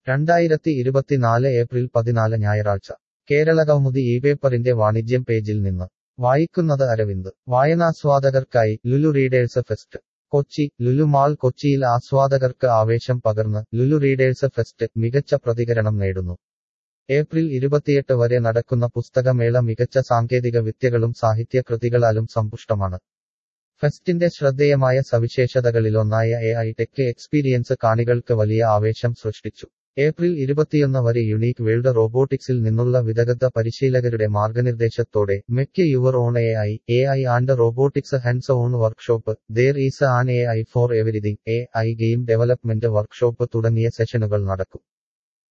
രണ്ടായിരത്തി ഇരുപത്തിനാല് ഏപ്രിൽ പതിനാല് ഞായറാഴ്ച കേരള കൗമുദി ഈ പേപ്പറിന്റെ വാണിജ്യം പേജിൽ നിന്ന് വായിക്കുന്നത് അരവിന്ദ് വായനാസ്വാദകർക്കായി Lulu readers fest Kochi Lulu mall കൊച്ചിയിൽ ആസ്വാദകർക്ക് ആവേശം പകർന്ന് ലുലു റീഡേഴ്സ് ഫെസ്റ്റ് മികച്ച പ്രതികരണം നേടുന്നു ഏപ്രിൽ ഇരുപത്തിയെട്ട് വരെ നടക്കുന്ന പുസ്തകമേള മികച്ച സാങ്കേതിക വിദ്യകളും സാഹിത്യ കൃതികളാലും സമ്പുഷ്ടമാണ് ഫെസ്റ്റിന്റെ ശ്രദ്ധേയമായ സവിശേഷതകളിലൊന്നായ എ ഐ ടെക് എക്സ്പീരിയൻസ് കാണികൾക്ക് വലിയ ആവേശം സൃഷ്ടിച്ചു ഏപ്രിൽ ഇരുപത്തിയൊന്ന് വരെ യുണീക്ക് വേൾഡ് റോബോട്ടിക്സിൽ നിന്നുള്ള വിദഗ്ധ പരിശീലകരുടെ മാർഗനിർദ്ദേശത്തോടെ make your own A I A I and robotics hands on workshop there is an A I for everything A I game development workshop തുടങ്ങിയ സെഷനുകൾ നടക്കും